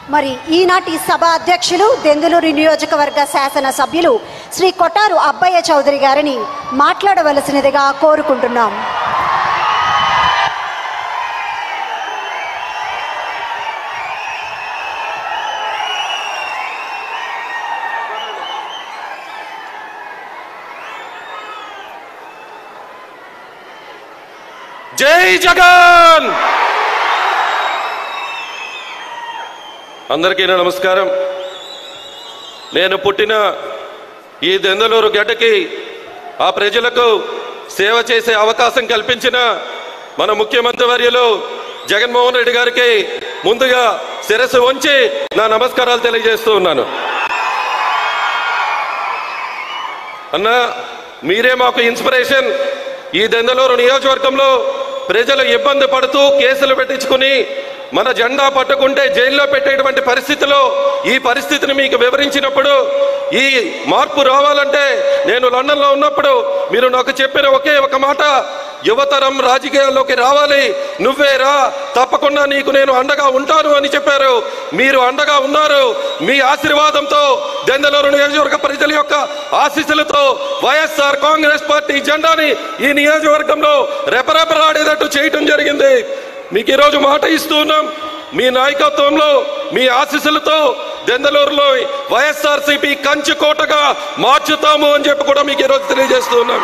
మరి ఈనాటి సభ అధ్యక్షులు దెందులూరు నియోజకవర్గ శాసన సభ్యులు శ్రీ కొటారు అబ్బయ్య చౌదరి గారిని మాట్లాడవలసినదిగా కోరుకుంటున్నాం జై జగన్ అందరికీ నా నమస్కారం నేను పుట్టిన ఈ దెందలూరు గడ్డకి ఆ ప్రజలకు సేవ చేసే అవకాశం కల్పించిన మన ముఖ్యమంత్రి వర్యులు జగన్మోహన్ రెడ్డి గారికి ముందుగా శిరస్సు ఉంచి నా నమస్కారాలు తెలియజేస్తూ ఉన్నాను అన్నా మీరే మాకు ఇన్స్పిరేషన్ ఈ దెందలూరు నియోజకవర్గంలో ప్రజలు ఇబ్బంది పడుతూ కేసులు పెట్టించుకుని మన జెండా పట్టుకుంటే జైల్లో పెట్టేటువంటి పరిస్థితిలో ఈ పరిస్థితిని మీకు వివరించినప్పుడు ఈ మార్పు రావాలంటే నేను లండన్లో ఉన్నప్పుడు మీరు నాకు చెప్పిన ఒకే ఒక మాట యువతరం రాజకీయాల్లోకి రావాలి నువ్వే రా తప్పకుండా నీకు నేను అండగా ఉంటాను అని చెప్పారు మీరు అండగా ఉన్నారు మీ ఆశీర్వాదంతో దెందలూరు నియోజకవర్గ ప్రజల యొక్క ఆశీస్సులతో వైఎస్ఆర్ కాంగ్రెస్ పార్టీ జెండాని ఈ నియోజకవర్గంలో రెపరెపలాడేటట్టు చేయటం జరిగింది మీకు ఈరోజు మాట ఇస్తూ ఉన్నాం మీ నాయకత్వంలో మీ ఆశీస్సులతో దెందలూరులో వైఎస్ఆర్సీపీ కంచుకోటగా మార్చుతాము అని చెప్పి కూడా మీకు ఈరోజు తెలియజేస్తూ ఉన్నాం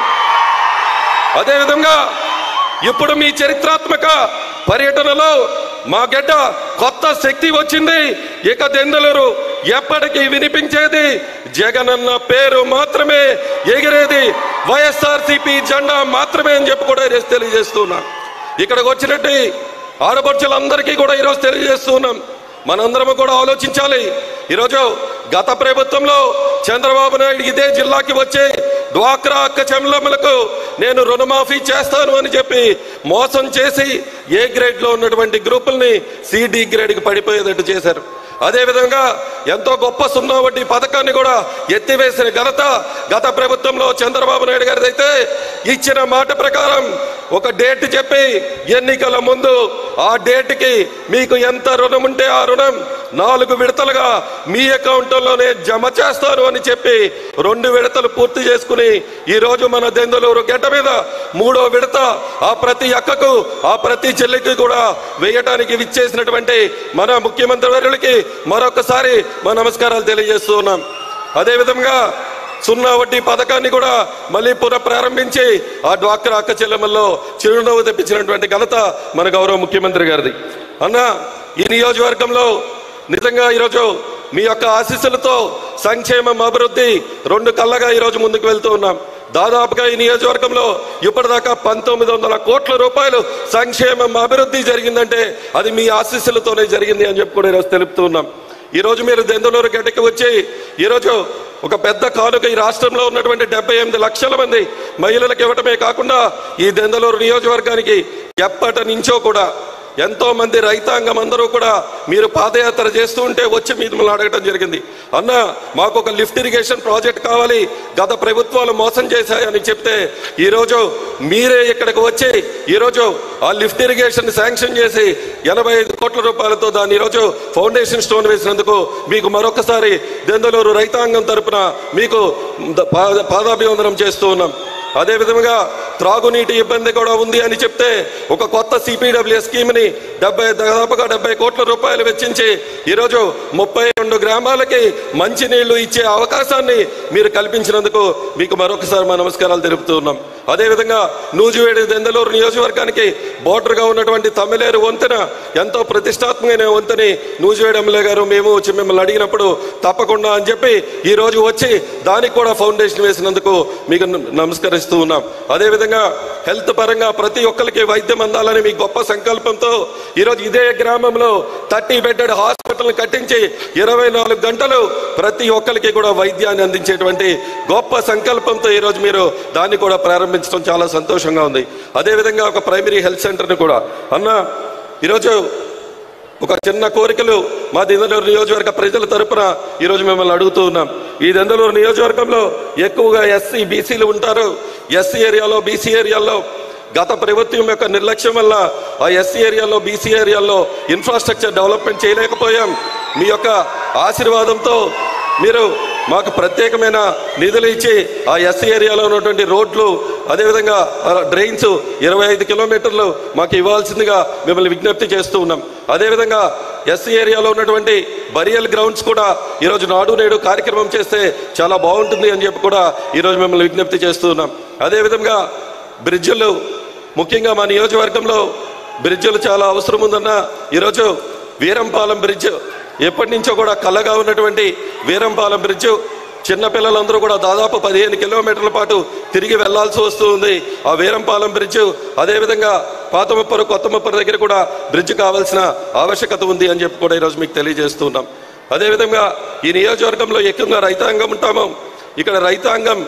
అదేవిధంగా ఇప్పుడు మీ చరిత్రాత్మక పర్యటనలో మా గడ్డ కొత్త శక్తి వచ్చింది ఇక దెందలూరు ఎప్పటికీ వినిపించేది జగనన్న పేరు మాత్రమే ఎగిరేది వైఎస్ఆర్సీపీ జెండా మాత్రమే అని చెప్పి కూడా ఈరోజు తెలియజేస్తున్నా ఇక్కడికి వచ్చినట్టు ఆడపడుచులందరికీ కూడా ఈరోజు తెలియజేస్తున్నాం మనందరం కూడా ఆలోచించాలి ఈరోజు గత ప్రభుత్వంలో చంద్రబాబు నాయుడు ఇదే జిల్లాకి వచ్చి డ్వాక్రా అక్క చెమ్లమ్మలకు నేను రుణమాఫీ చేస్తాను అని చెప్పి మోసం చేసి ఏ గ్రేడ్ లో ఉన్నటువంటి గ్రూపుల్ని సిడి గ్రేడ్ కి పడిపోయేటట్టు చేశారు అదేవిధంగా ఎంతో గొప్ప సున్నా వడ్డీ పథకాన్ని కూడా ఎత్తివేసిన ఘనత గత ప్రభుత్వంలో చంద్రబాబు నాయుడు గారిది అయితే ఇచ్చిన మాట ప్రకారం ఒక డేట్ చెప్పి ఎన్నికల ముందు ఆ డేట్కి మీకు ఎంత రుణం ఉంటే ఆ రుణం నాలుగు విడతలుగా మీ అకౌంట్లోనే జమ చేస్తారు అని చెప్పి రెండు విడతలు పూర్తి చేసుకుని ఈ రోజు మన దెందులూరు గడ్డ మీద మూడో విడత ఆ ప్రతి అక్కకు ఆ ప్రతి చెల్లికి కూడా వేయటానికి విచ్చేసినటువంటి మన ముఖ్యమంత్రి వర్యులకి మరొకసారి మా నమస్కారాలు తెలియజేస్తూ ఉన్నాం అదేవిధంగా సున్నా వడ్డీ పథకాన్ని కూడా మళ్ళీ పునః ప్రారంభించి ఆ డ్వాక్రా అక్క చెల్లెమ్మల్లో చిరునవ్వు తెప్పించినటువంటి ఘనత మన గౌరవ ముఖ్యమంత్రి గారిది అన్న ఈ నియోజకవర్గంలో నిజంగా ఈరోజు మీ యొక్క ఆశీస్సులతో సంక్షేమం అభివృద్ధి రెండు కళ్ళగా ఈరోజు ముందుకు వెళ్తూ ఉన్నాం దాదాపుగా ఈ నియోజకవర్గంలో ఇప్పటిదాకా పంతొమ్మిది వందల కోట్ల రూపాయలు సంక్షేమం అభివృద్ధి జరిగిందంటే అది మీ ఆశీస్సులతోనే జరిగింది అని చెప్పి కూడా ఈరోజు తెలుపుతూ ఉన్నాం ఈ రోజు మీరు దెందులూరు గడ్డకి వచ్చి ఈరోజు ఒక పెద్ద కానుక ఈ రాష్ట్రంలో ఉన్నటువంటి డెబ్బై ఎనిమిది లక్షల మంది మహిళలకు ఇవ్వటమే కాకుండా ఈ దెందలూరు నియోజకవర్గానికి ఎప్పటి నుంచో కూడా ఎంతో మంది రైతాంగం అందరూ కూడా మీరు పాదయాత్ర చేస్తూ ఉంటే వచ్చి మిమ్మల్ని అడగటం జరిగింది అన్న మాకు ఒక లిఫ్ట్ ఇరిగేషన్ ప్రాజెక్ట్ కావాలి గత ప్రభుత్వాలు మోసం చేశాయని చెప్తే ఈరోజు మీరే ఇక్కడికి వచ్చి ఈరోజు ఆ లిఫ్ట్ ఇరిగేషన్ శాంక్షన్ చేసి ఎనభై ఐదు కోట్ల రూపాయలతో దాన్ని ఈరోజు ఫౌండేషన్ స్టోన్ వేసినందుకు మీకు మరొకసారి దెందలూరు రైతాంగం తరపున మీకు పా- పాదాభివందనం చేస్తూ ఉన్నాం అదేవిధంగా త్రాగునీటి ఇబ్బంది కూడా ఉంది అని చెప్తే ఒక కొత్త సిపిడబ్ల్యూ స్కీమ్ని డెబ్బై దాదాపుగా డెబ్బై కోట్ల రూపాయలు వెచ్చించి ఈరోజు ముప్పై రెండు గ్రామాలకి మంచినీళ్లు ఇచ్చే అవకాశాన్ని మీరు కల్పించినందుకు మీకు మరొకసారి మా నమస్కారాలు తెలుపుతూ ఉన్నాం అదేవిధంగా నూజివేడి దెందలూరు నియోజకవర్గానికి బోర్డర్గా ఉన్నటువంటి తమిళేరు వంతెన ఎంతో ప్రతిష్టాత్మకమైన వంతెని నూజివేడి ఎమ్మెల్యే గారు మేము వచ్చి మిమ్మల్ని అడిగినప్పుడు తప్పకుండా అని చెప్పి ఈ రోజు వచ్చి దానికి కూడా ఫౌండేషన్ వేసినందుకు మీకు న- నమస్కరిస్తూ ఉన్నాం అదేవిధంగా హెల్త్ పరంగా ప్రతి ఒక్కరికి వైద్యం అందాలని మీ గొప్ప సంకల్పంతో ఈరోజు ఇదే గ్రామంలో థర్టీ బెడెడ్ హాస్పిటల్ కట్టించి ఇరవై నాలుగు గంటలు ప్రతి ఒక్కరికి కూడా వైద్యాన్ని అందించేటువంటి గొప్ప సంకల్పంతో ఈరోజు మీరు దాన్ని కూడా ప్రారంభించడం చాలా సంతోషంగా ఉంది అదేవిధంగా ఒక ప్రైమరీ హెల్త్ సెంటర్ని కూడా అన్న ఈరోజు ఒక చిన్న కోరికలు మా దెందలూరు నియోజకవర్గ ప్రజల తరపున ఈరోజు మిమ్మల్ని అడుగుతూ ఉన్నాం ఈ దెందలూరు నియోజకవర్గంలో ఎక్కువగా ఎస్సీ బీసీలు ఉంటారు ఎస్సీ ఏరియాలో బీసీ ఏరియాలో గత ప్రభుత్వం యొక్క నిర్లక్ష్యం వల్ల ఆ ఎస్సీ ఏరియాలో బీసీ ఏరియాలో ఇన్ఫ్రాస్ట్రక్చర్ డెవలప్మెంట్ చేయలేకపోయాం మీ యొక్క ఆశీర్వాదంతో మీరు మాకు ప్రత్యేకమైన నిధులు ఇచ్చి ఆ ఎస్సీ ఏరియాలో ఉన్నటువంటి రోడ్లు అదేవిధంగా ఆ డ్రైన్స్ ఇరవై ఐదు కిలోమీటర్లు మాకు ఇవ్వాల్సిందిగా మిమ్మల్ని విజ్ఞప్తి చేస్తూ ఉన్నాం అదేవిధంగా ఎస్సీ ఏరియాలో ఉన్నటువంటి బరియల్ గ్రౌండ్స్ కూడా ఈరోజు నాడు నేడు కార్యక్రమం చేస్తే చాలా బాగుంటుంది అని చెప్పి కూడా ఈరోజు మిమ్మల్ని విజ్ఞప్తి చేస్తూ ఉన్నాం అదేవిధంగా బ్రిడ్జిలు ముఖ్యంగా మా నియోజకవర్గంలో బ్రిడ్జిలు చాలా అవసరం ఉందన్న ఈరోజు వీరంపాలెం బ్రిడ్జ్ ఎప్పటి నుంచో కూడా కలగా ఉన్నటువంటి వీరంపాలెం బ్రిడ్జ్ చిన్నపిల్లలందరూ కూడా దాదాపు పదిహేను కిలోమీటర్ల పాటు తిరిగి వెళ్లాల్సి వస్తూ ఉంది ఆ వీరంపాలెం బ్రిడ్జ్ అదేవిధంగా పాత ముప్పరు కొత్త ముప్పరు దగ్గర కూడా బ్రిడ్జ్ కావాల్సిన ఆవశ్యకత ఉంది అని చెప్పి కూడా ఈరోజు మీకు తెలియజేస్తూ ఉన్నాం అదేవిధంగా ఈ నియోజకవర్గంలో ఎక్కువగా రైతాంగం ఉంటాము ఇక్కడ రైతాంగం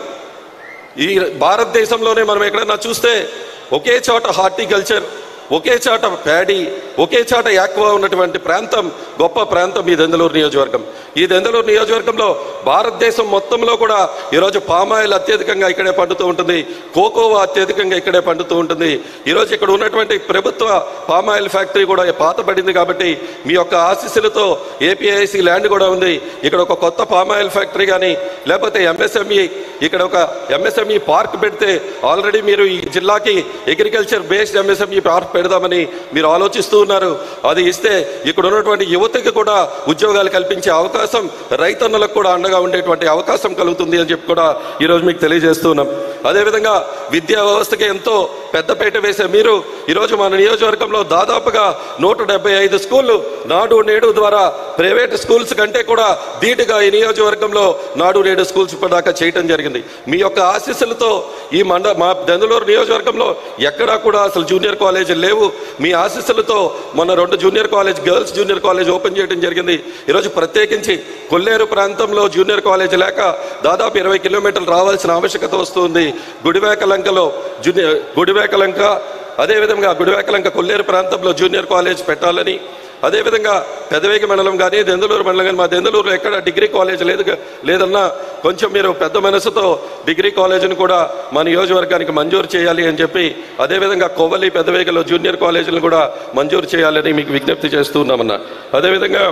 ఈ భారతదేశంలోనే మనం ఎక్కడన్నా చూస్తే ఒకే చోట హార్టికల్చర్ ఒకే చాట ప్యాడీ ఒకే చాట యాక్వా ఉన్నటువంటి ప్రాంతం గొప్ప ప్రాంతం ఈ దెందలూరు నియోజకవర్గం ఈ దెందలూరు నియోజకవర్గంలో భారతదేశం మొత్తంలో కూడా ఈరోజు పామాయిల్ అత్యధికంగా ఇక్కడే పండుతూ ఉంటుంది కోకోవా అత్యధికంగా ఇక్కడే పండుతూ ఉంటుంది ఈరోజు ఇక్కడ ఉన్నటువంటి ప్రభుత్వ పామాయిల్ ఫ్యాక్టరీ కూడా పాతబడింది కాబట్టి మీ యొక్క ఆశీస్సులతో ఏపీఐసి ల్యాండ్ కూడా ఉంది ఇక్కడ ఒక కొత్త పామాయిల్ ఫ్యాక్టరీ కానీ లేకపోతే ఎంఎస్ఎంఈ ఇక్కడ ఒక ఎంఎస్ఎంఈ పార్క్ పెడితే ఆల్రెడీ మీరు ఈ జిల్లాకి అగ్రికల్చర్ బేస్డ్ ఎంఎస్ఎంఈ పార్క్ పెడదామని మీరు ఆలోచిస్తూ ఉన్నారు అది ఇస్తే ఇక్కడ ఉన్నటువంటి యువతకి కూడా ఉద్యోగాలు కల్పించే అవకాశం రైతన్నులకు కూడా అండగా ఉండేటువంటి అవకాశం కలుగుతుంది అని చెప్పి కూడా ఈరోజు మీకు తెలియజేస్తూ ఉన్నాం అదేవిధంగా విద్యా వ్యవస్థకి ఎంతో పెద్దపీట వేసే మీరు ఈరోజు మన నియోజకవర్గంలో దాదాపుగా నూట డెబ్బై ఐదు స్కూళ్ళు నాడు నేడు ద్వారా ప్రైవేట్ స్కూల్స్ కంటే కూడా ధీటుగా ఈ నియోజకవర్గంలో నాడు నేడు స్కూల్స్ ఇప్పటిదాకా చేయటం జరిగింది మీ యొక్క ఆశీస్సులతో ఈ మండ మా దెందులూరు నియోజకవర్గంలో ఎక్కడా కూడా అసలు జూనియర్ కాలేజీలు లేవు మీ ఆశీస్సులతో మొన్న రెండు junior college girls junior college open చేయడం జరిగింది ఈరోజు ప్రత్యేకించి కొల్లేరు ప్రాంతంలో జూనియర్ కాలేజ్ లేక దాదాపు ఇరవై కిలోమీటర్లు రావాల్సిన ఆవశ్యకత వస్తుంది గుడివేకలంకలో జూనియర్ గుడివేకలంక అదేవిధంగా గుడివేకలంక కొల్లేరు ప్రాంతంలో జూనియర్ కాలేజ్ పెట్టాలని అదేవిధంగా పెదవేగి మండలం కానీ దెందులూరు మండలం కానీ మా దెందులూరులో ఎక్కడ డిగ్రీ కాలేజ్ లేదు లేదన్నా కొంచెం మీరు పెద్ద మనసుతో డిగ్రీ కాలేజీని కూడా మా నియోజకవర్గానికి మంజూరు చేయాలి అని చెప్పి అదేవిధంగా కొవ్వలి పెదవేగలో జూనియర్ కాలేజీలను కూడా మంజూరు చేయాలని మీకు విజ్ఞప్తి చేస్తూ ఉన్నామన్నా అదేవిధంగా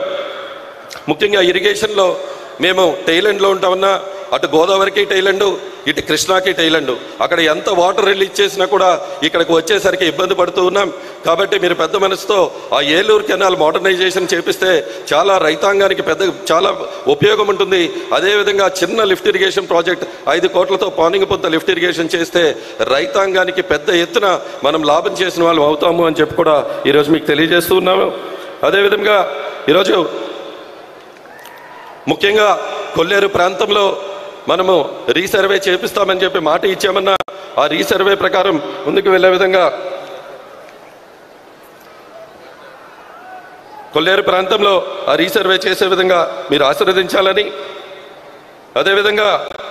ముఖ్యంగా ఇరిగేషన్లో మేము టైలెండ్లో ఉంటామన్నా అటు గోదావరికి టైలెండ్ ఇటు కృష్ణాకి టైలెండ్ అక్కడ ఎంత వాటర్ రిలీజ్ చేసినా కూడా ఇక్కడికి వచ్చేసరికి ఇబ్బంది పడుతూ ఉన్నాం కాబట్టి మీరు పెద్ద మనసుతో ఆ ఏలూరు కెనాల్ మోడర్నైజేషన్ చేపిస్తే చాలా రైతాంగానికి పెద్ద చాలా ఉపయోగం ఉంటుంది అదేవిధంగా చిన్న లిఫ్ట్ ఇరిగేషన్ ప్రాజెక్ట్ ఐదు కోట్లతో పానింగ్ పొంత లిఫ్ట్ ఇరిగేషన్ చేస్తే రైతాంగానికి పెద్ద ఎత్తున మనం లాభం చేసిన వాళ్ళం అవుతాము అని చెప్పి కూడా ఈరోజు మీకు తెలియజేస్తూ ఉన్నాము అదేవిధంగా ఈరోజు ముఖ్యంగా కొల్లేరు ప్రాంతంలో మనము రీసర్వే చేపిస్తామని చెప్పి మాట ఇచ్చామన్నా ఆ రీసర్వే ప్రకారం ముందుకు వెళ్ళే విధంగా కొల్లేరు ప్రాంతంలో ఆ రీసర్వే చేసే విధంగా మీరు ఆశీర్వదించాలని అదేవిధంగా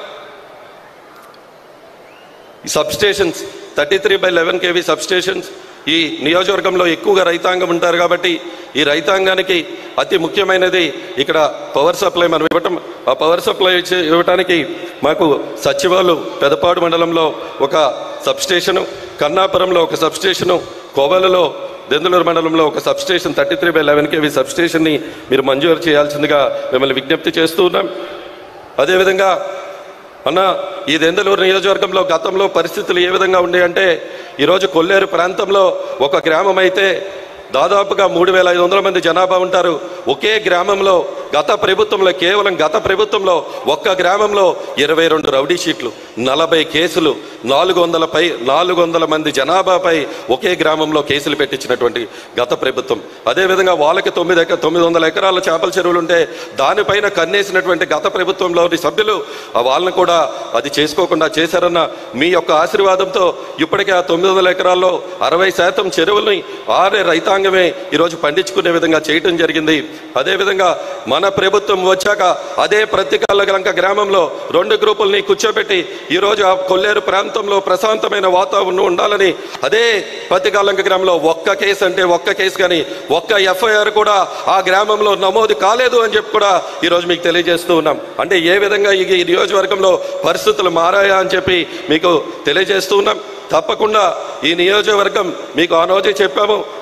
ఈ substations thirty three by eleven KV substations ఈ నియోజకవర్గంలో ఎక్కువగా రైతాంగం ఉంటారు కాబట్టి ఈ రైతాంగానికి అతి ముఖ్యమైనది ఇక్కడ పవర్ సప్లై మనం ఇవ్వటం ఆ పవర్ సప్లై ఇచ్చే- ఇవ్వటానికి మాకు సచివాలు పెదపాడు మండలంలో ఒక సబ్స్టేషను కన్నాపురంలో ఒక సబ్స్టేషను కోవలలో దెందులూరు మండలంలో ఒక substation thirty three by eleven KV సబ్స్టేషన్ని మీరు మంజూరు చేయాల్సిందిగా మిమ్మల్ని విజ్ఞప్తి చేస్తూ ఉన్నాం అదేవిధంగా అన్న ఈ దెందలూరు నియోజకవర్గంలో గతంలో పరిస్థితులు ఏ విధంగా ఉండేయంటే ఈరోజు కొల్లేరు ప్రాంతంలో ఒక గ్రామం అయితే దాదాపుగా మూడు వేల ఐదు వందల మంది జనాభా ఉంటారు ఒకే గ్రామంలో గత ప్రభుత్వంలో కేవలం గత ప్రభుత్వంలో ఒక్క గ్రామంలో ఇరవై రెండు రౌడీ షీట్లు నలభై కేసులు నాలుగు వందల పై నాలుగు వందల మంది జనాభాపై ఒకే గ్రామంలో కేసులు పెట్టించినటువంటి గత ప్రభుత్వం అదేవిధంగా వాళ్ళకి తొమ్మిది ఎక తొమ్మిది వందల ఎకరాల చేపల చెరువులు ఉంటే దానిపైన కన్నేసినటువంటి గత ప్రభుత్వంలోని సభ్యులు ఆ వాళ్ళని కూడా అది చేసుకోకుండా చేశారన్న మీ యొక్క ఆశీర్వాదంతో ఇప్పటికే ఆ తొమ్మిది వందల ఎకరాల్లో అరవై శాతం చెరువుల్ని ఆరే రైతాంగమే ఈరోజు పండించుకునే విధంగా చేయటం జరిగింది అదేవిధంగా మన ప్రభుత్వం వచ్చాక అదే ప్రతికాలగలంక గ్రామంలో రెండు గ్రూపుల్ని కూర్చోబెట్టి ఈరోజు ఆ కొల్లేరు ప్రాంతంలో ప్రశాంతమైన వాతావరణం ఉండాలని అదే ప్రతికాలంక గ్రామంలో ఒక్క కేసు అంటే ఒక్క కేసు కానీ ఒక్క ఎఫ్ఐఆర్ కూడా ఆ గ్రామంలో నమోదు కాలేదు అని చెప్పి కూడా ఈరోజు మీకు తెలియజేస్తూ ఉన్నాం అంటే ఏ విధంగా ఈ ఈ నియోజకవర్గంలో పరిస్థితులు మారాయా అని చెప్పి మీకు తెలియజేస్తూ ఉన్నాం తప్పకుండా ఈ నియోజకవర్గం మీకు ఆ రోజే చెప్పాము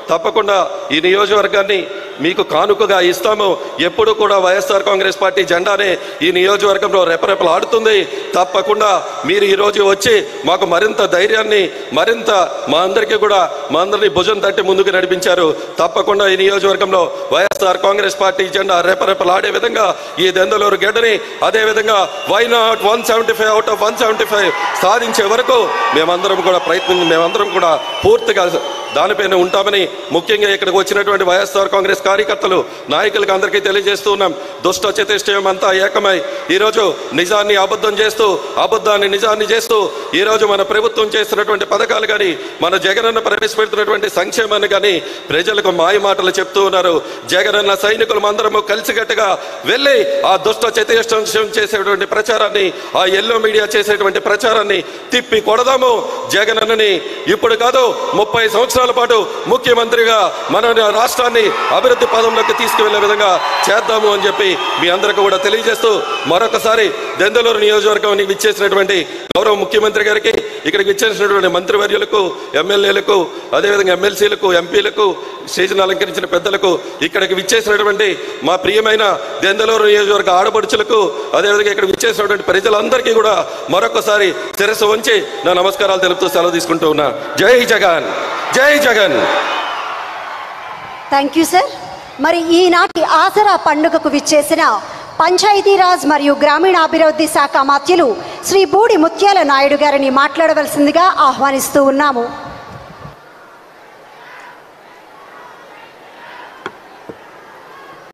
తప్పకుండా ఈ నియోజకవర్గాన్ని మీకు కానుకగా ఇస్తాము ఎప్పుడు కూడా వైఎస్ఆర్ కాంగ్రెస్ పార్టీ జెండానే ఈ నియోజకవర్గంలో రెపరెపలాడుతుంది తప్పకుండా మీరు ఈరోజు వచ్చి మాకు మరింత ధైర్యాన్ని మరింత మా అందరికీ కూడా మా అందరినీ భుజం తట్టి ముందుకు నడిపించారు తప్పకుండా ఈ నియోజకవర్గంలో వైఎస్ఆర్ కాంగ్రెస్ పార్టీ జెండా రెపరెపలాడే విధంగా ఈ దెందలూరు గడ్డని అదే విధంగా why not one seventy five out of one seventy five సాధించే వరకు మేమందరం కూడా ప్రయత్నం మేమందరం కూడా పూర్తిగా దానిపైన ఉంటామని ముఖ్యంగా ఇక్కడికి వచ్చినటువంటి వైఎస్ఆర్ కాంగ్రెస్ కార్యకర్తలు నాయకులకు అందరికీ తెలియజేస్తూ ఉన్నాం దుష్ట చతుష్టయం అంతా ఏకమై ఈరోజు నిజాన్ని అబద్ధం చేస్తూ అబద్ధాన్ని నిజాన్ని చేస్తూ ఈరోజు మన ప్రభుత్వం చేస్తున్నటువంటి పథకాలు కానీ మన జగనన్న ప్రవేశపెడుతున్నటువంటి సంక్షేమాన్ని కానీ ప్రజలకు మాయ మాటలు చెప్తూ ఉన్నారు జగనన్న సైనికులు అందరము కలిసికట్టుగా వెళ్ళి ఆ దుష్ట చతుష్టం చేసేటువంటి ప్రచారాన్ని ఆ ఎల్లో మీడియా చేసేటువంటి ప్రచారాన్ని తిప్పి కొడదాము జగనన్నని ఇప్పుడు కాదు ముప్పై సంవత్సరాల పాటు ముఖ్యమంత్రిగా మన రాష్ట్రాన్ని అభివృద్ధి పదంలోకి తీసుకువెళ్లే విధంగా చేద్దాము అని చెప్పి మీ అందరికీ కూడా తెలియజేస్తూ మరొకసారి దెందలూరు నియోజకవర్గానికి విచ్చేసినటువంటి గౌరవ ముఖ్యమంత్రి గారికి ఇక్కడికి విచ్చేసినటువంటి మంత్రివర్యులకు ఎమ్మెల్యేలకు అదేవిధంగా ఎమ్మెల్సీలకు ఎంపీలకు స్టేజ్ను అలంకరించిన పెద్దలకు ఇక్కడికి విచ్చేసినటువంటి మా ప్రియమైన దెందలూరు నియోజకవర్గ ఆడపడుచులకు అదేవిధంగా ఇక్కడ విచ్చేసినటువంటి ప్రజలందరికీ కూడా మరొకసారి శిరస్సు వంచి నా నమస్కారాలు తెలుపుతూ సెలవు తీసుకుంటూ ఉన్నా జై జగన్ జై జగన్ థ్యాంక్ యూ సార్ మరి ఈనాటి ఆసరా పండుగకు విచ్చేసిన పంచాయతీరాజ్ మరియు గ్రామీణాభివృద్ధి శాఖ మాత్యులు శ్రీ బూడి ముత్యాల నాయుడు గారిని మాట్లాడవలసిందిగా ఆహ్వానిస్తూ ఉన్నాము